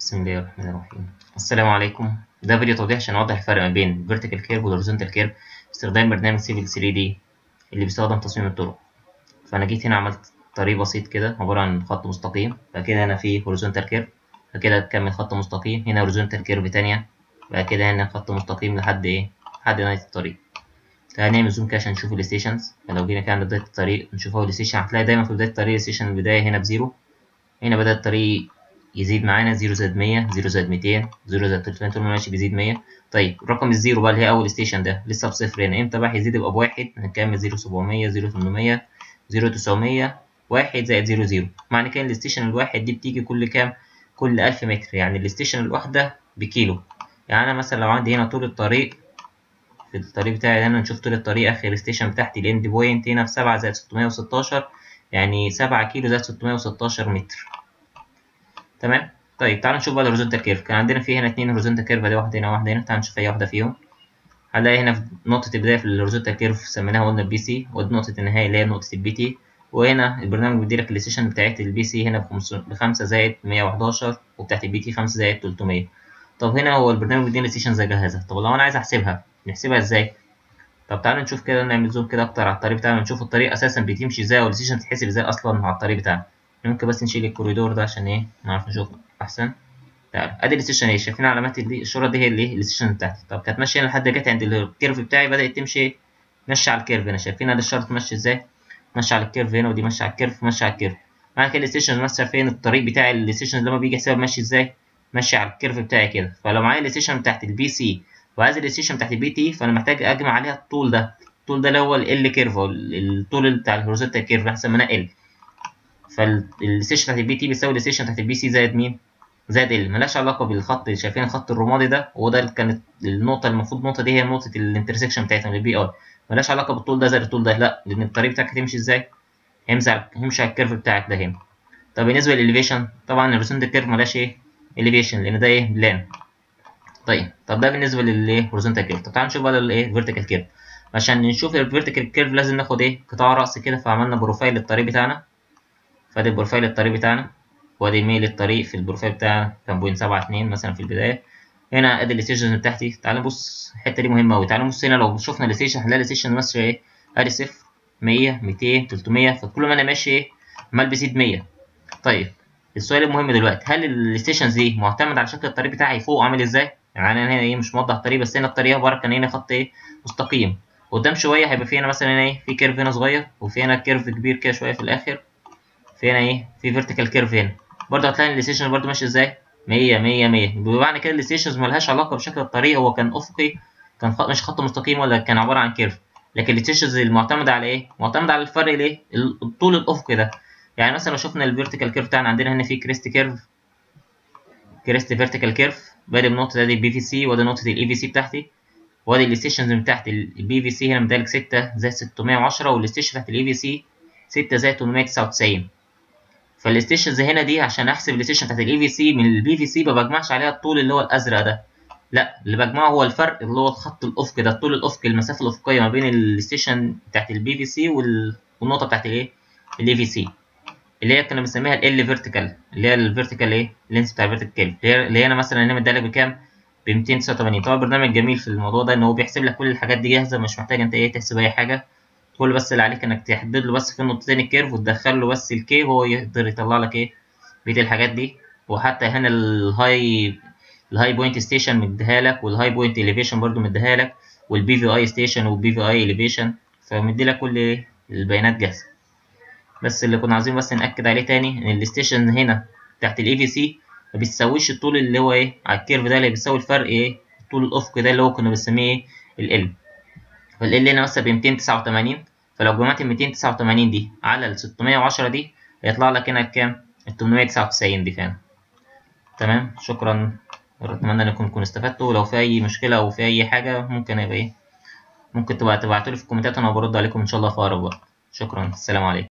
بسم الله الرحمن الرحيم السلام عليكم ده فيديو توضيح عشان اوضح الفرق ما بين vertical curve والhorizontal curve باستخدام برنامج سيفل 3 دي اللي بيستخدم تصميم الطرق فانا جيت هنا عملت طريق بسيط كده عباره عن خط مستقيم بعد كده هنا في horizontal curve بعد كده تكمل خط مستقيم هنا horizontal curve تانية بعد كده هنا خط مستقيم لحد ايه لحد نهايه الطريق تعالى نعمل زوم كده عشان نشوف الستيشنز فلو جينا كده عند بدايه الطريق نشوف اول ستيشن هتلاقي دايما في بدايه الطريق الستيشن البدايه هنا بزيرو هنا بدأ الطريق يزيد معانا زيرو زائد مية زيرو زائد ميتين زيرو زائد تلتمية طول ما ماشي بيزيد مية طيب رقم الزيرو بقى اللي هي أول ستيشن ده لسه بصفر هنا امتى بقى هيزيد يبقى بواحد هنكمل زيرو سبعمية زيرو تمنمية زيرو تسعمية واحد زائد زيرو زيرو معنى كده الستيشن الواحد دي بتيجي كل كام؟ كل ألف متر يعني الستيشن الواحدة بكيلو يعني أنا مثلا لو عندي هنا طول الطريق في الطريق بتاعي هنا نشوف طول الطريق آخر ستيشن بتاعتي الإند بوينت هنا في سبعة زائد ستمية وستاشر يعني سبعة كيلو زائد ستمية وستاشر متر تمام طيب تعالوا نشوف بقى الهوريزونتال كيرف كان عندنا في هنا اتنين هوريزونتال كيرف دي واحده هنا واحده هنا تعالوا نشوف اي واحده فيهم هنلاقي هنا في نقطه البدايه في الهوريزونتال كيرف سميناها قلنا البي سي ودي نقطه النهايه اللي هي نقطه البي تي وهنا البرنامج بيديلك السيشن بتاعت البي سي هنا بخمسة زائد مية وحداشر وبتاعت البي تي خمسة زائد تلتمية طب هنا هو البرنامج بيديني السيشن زي جاهزه طب لو انا عايز احسبها نحسبها ازاي طب تعالوا نشوف كده نعمل زوم كده اكتر على الطريق بتاعنا نشوف الطريق اساسا بتمشي ازاي والسيشن بتتحسب ازاي اصلا على الطريق بتاعنا ممكن بس نشيل الكوريدور ده عشان ايه نعرف نشوف احسن تعالى ادي الستيشن اهي شايفين علامات دي الشوره دي هي اللي الستيشن بتاعتي طب كانت ماشيه لحد جت عند الكيرف بتاعي بدات تمشي ماشيه على الكيرف هنا شايفين ادي الشرط ماشي ازاي ماشيه على الكيرف هنا ودي ماشيه على الكيرف ماشيه على الكيرف معنى كده الستيشن ماشيه فين الطريق بتاعي الستيشن لما بيجي يحسبها ماشي ازاي ماشي على الكيرف بتاعي كده فلو معايا الستيشن بتاعت البي سي وعايز الستيشن بتاعت البي تي فانا محتاج اجمع عليها الطول ده الطول ده اللي هو ال كيرف او الطول بتاع الهوريزونتال كيرف احنا سميناه ال فالستيشن بتاعت البي تي بيساوي الستيشن بتاعت البي سي زائد مين زائد ال ملهاش علاقه بالخط اللي شايفين الخط الرمادي ده هو ده اللي كانت النقطه المفروض النقطه دي هي نقطه الانترسكشن بتاعتهم البي اي ملهاش علاقه بالطول ده زائد الطول ده لا لان الطريق بتاعك هتمشي ازاي هيمشي على هيمشي على الكيرف بتاعك ده هنا طب بالنسبه للاليفيشن طبعا الهوريزونتال كيرف ملهاش ايه اليفيشن لان ده ايه بلان طيب طب ده بالنسبه للايه هوريزونتال كيرف طب تعالى نشوف بقى الايه فيرتيكال كيرف عشان نشوف الفيرتيكال كيرف لازم ناخد ايه قطاع رأس كده فعملنا بروفايل للطريق بتاعنا فادي بروفايل الطريق بتاعنا وادي ميل الطريق في البروفايل بتاعنا كان بوينت سبعة اتنين مثلا في البداية هنا ادي الستيشن بتاعتي تعالى نبص الحتة دي مهمة أوي تعالى نبص هنا لو شفنا الستيشن هنلاقي الستيشن ماشية ايه ادي صفر مية ميتين تلتمية فكل ما أنا ماشي ايه عمال بيزيد مية طيب السؤال المهم دلوقتي هل الستيشنز دي معتمد على شكل الطريق بتاعي فوق عامل ازاي؟ يعني أنا هنا ايه مش موضح الطريق بس هنا الطريق عبارة كان هنا خط ايه مستقيم قدام شويه هيبقى في هنا مثلا هنا ايه في كيرف هنا صغير وفي هنا كيرف كبير كده شويه في الاخر في هنا ايه في فيرتيكال كيرف هنا برضه هتلاقي الستيشن برضه ماشي ازاي 100 100 100 بمعنى كده الستيشنز ملهاش علاقه بشكل الطريق هو كان افقي كان خط مش خط مستقيم ولا كان عباره عن كيرف لكن الستيشنز المعتمده على ايه معتمده على الفرق الايه الطول الافقي ده يعني مثلا لو شفنا الفيرتيكال كيرف بتاعنا عندنا هنا في كريست كيرف كريست فيرتيكال كيرف بادئ من نقطه ادي البي في سي وادي نقطه الاي في سي بتاعتي وادي الستيشنز من تحت البي في سي هنا مدالك 6 زائد 610 والستيشن تحت الاي في سي 6 زائد 899 فالستيشنز هنا دي عشان احسب الستيشن تحت الاي في سي من البي في سي ما بجمعش عليها الطول اللي هو الازرق ده لا اللي بجمعه هو الفرق اللي هو الخط الافقي ده الطول الافقي المسافه الافقيه ما بين الستيشن تحت البي في سي والنقطه بتاعت الايه الاي في سي اللي هي كنا بنسميها ال فيرتيكال اللي هي الفيرتيكال ايه اللينس بتاع الفيرتيكال اللي هي انا مثلا هنا مدالك بكام ب 289 طبعا برنامج جميل في الموضوع ده ان هو بيحسب لك كل الحاجات دي جاهزه مش محتاج انت ايه تحسب اي حاجه كل بس اللي عليك انك تحدد له بس في النقطتين الكيرف وتدخل له بس الكي وهو يقدر يطلع لك ايه بقيه الحاجات دي وحتى هنا الهاي الهاي بوينت ستيشن مديها لك والهاي بوينت اليفيشن برده مديها لك والبي في اي ستيشن والبي في اي اليفيشن فمدي لك كل ايه البيانات جاهزه بس اللي كنا عايزين بس ناكد عليه تاني ان الستيشن هنا تحت الاي في سي ما بيساويش الطول اللي هو ايه على الكيرف ده اللي بيساوي الفرق ايه الطول الافقي ده اللي هو كنا بنسميه ايه ال فال هنا مثلا ب 289 فلو جمعت ال 289 دي على ال 610 دي هيطلع لك هنا كام؟ ال 899 دي فعلا تمام شكرا اتمنى انكم تكونوا استفدتوا ولو في اي مشكله او في اي حاجه ممكن يبقى ايه ممكن تبقى تبعتولي في الكومنتات وانا برد عليكم ان شاء الله في اقرب وقت شكرا السلام عليكم